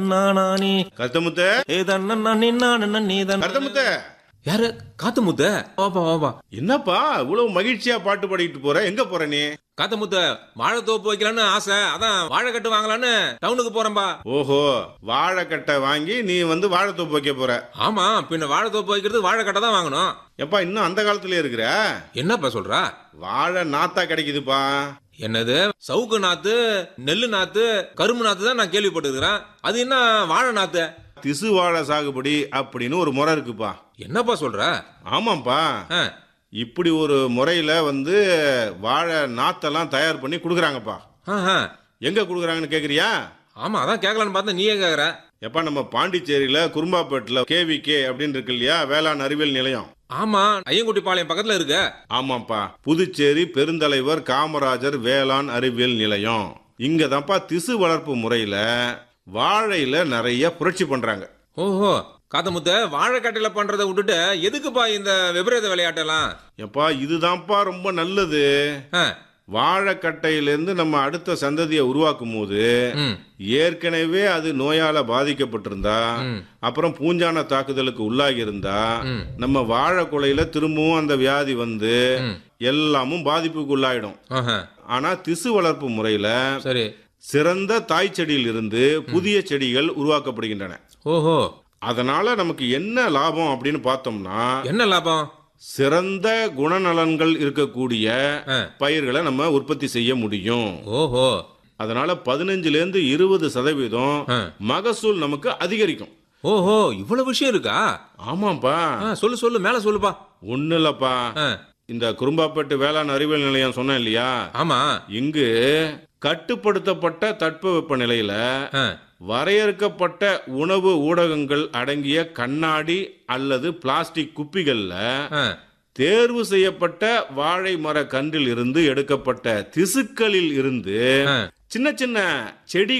நானானி கருத்தமுத்த ஏதன்னா நன்னி நானு நன்னி தன் கருத்தமுத்த யாரு காத்து முத்த வாப்பா வாப்பா என்னப்பா இவ்வளவு மகிழ்ச்சியா பாட்டு பாடிட்டு போற எங்க போற நீ காத்து முத்த வாழைத்தோப்பு வைக்கலான்னு ஆசை அதான் வாழைக்கட்டு வாங்கலான்னு டவுனுக்கு போறேன்பா ஓஹோ வாழைக்கட்டை வாங்கி நீ வந்து வாழைத்தோப்பு வைக்க போற ஆமா பின்ன வாழைத்தோப்பு வைக்கிறது வாழைக்கட்டை தான் வாங்கணும் எப்பா இன்னும் அந்த காலத்துல இருக்கிற என்னப்பா சொல்ற வாழை நாத்தா கிடைக்குதுப்பா என்னது சவுக்கு நாத்து நெல்லு நாத்து கரும்பு நாத்து தான் நான் கேள்விப்பட்டிருக்கிறேன் அது என்ன வாழை நாத்து திசு வாழை சாகுபடி அப்படின்னு ஒரு முறை இருக்குப்பா என்னப்பா சொல்ற ஆமாப்பா ஆ, இப்படி ஒரு முறையில வந்து வாழை நாத்தெல்லாம் தயார் பண்ணி கொடுக்குறாங்கப்பா ஆஹா. எங்க கொடுக்குறாங்கன்னு கேக்குறியா ஆமா அதான் கேட்கலான்னு பார்த்தா நீயே கேக்குற எப்பா நம்ம பாண்டிச்சேரியில குறும்பாப்பேட்டில் கேவிகே அப்படின்னு இருக்கு இல்லையா வேளாண் அறிவியல் நிலையம் ஆமா ஐயங்குட்டி பாளையம் பக்கத்துல இருக்க ஆமாப்பா புதுச்சேரி பெருந்தலைவர் காமராஜர் வேளாண் அறிவியல் நிலையம் இங்க தான்ப்பா திசு வளர்ப்பு முறையில வாழையில நிறைய புரட்சி பண்றாங்க ஓஹோ காத்தமுத்த வாழைக்கட்டையில பண்றதை விட்டுட்டு எதுக்குப்பா இந்த விபரீத விளையாட்டெல்லாம் எப்பா இதுதான்ப்பா ரொம்ப நல்லது ஆ, வாழைக்கட்டையிலேருந்து நம்ம அடுத்த சந்ததியை உருவாக்கும் போது ம், ஏற்கனவே அது நோயால பாதிக்கப்பட்டிருந்தா ம். அப்புறம் பூஞ்சான தாக்குதலுக்கு உள்ளாகி இருந்தா ம். நம்ம வாழை குலையில திரும்பவும் அந்த வியாதி வந்து ம். எல்லாமும் பாதிப்புக்கு உள்ளாயிடும் ஆஹா. ஆனா திசு வளர்ப்பு முறையில சரி சிறந்த தாய் செடியில் இருந்து புதிய செடிகள் உருவாக்கப்படுகின்றன ஓஹோ அதனால நமக்கு என்ன லாபம் அப்படின்னு பார்த்தோம்னா என்ன லாபம் சிறந்த குணநலன்கள் இருக்கக்கூடிய ஆ. பயிர்களை நம்ம உற்பத்தி செய்ய முடியும் ஓஹோ அதனால பதினஞ்சுல இருந்து இருபது சதவீதம் ஆ. மகசூல் நமக்கு அதிகரிக்கும் ஓஹோ இவ்வளவு விஷயம் இருக்கா ஆமாப்பா ஆ, சொல்லு சொல்லு மேல சொல்லுப்பா ஒண்ணு இல்லப்பா ஆ, இந்த குறும்பாப்பேட்டு வேளாண் அறிவியல் நிலையம் சொன்னேன் இல்லையா ஆமா இங்கு கட்டுப்படுத்தப்பட்ட தட்பவெப்ப நிலையில ஆ, வரையறுக்கப்பட்ட உணவு ஊடகங்கள் அடங்கிய கண்ணாடி அல்லது பிளாஸ்டிக் குப்பிகள்ல ஆ. தேர்வு செய்யப்பட்ட வாழை மர கன்றில் இருந்து எடுக்கப்பட்ட திசுக்களில் இருந்து ஆ. சின்ன சின்ன செடி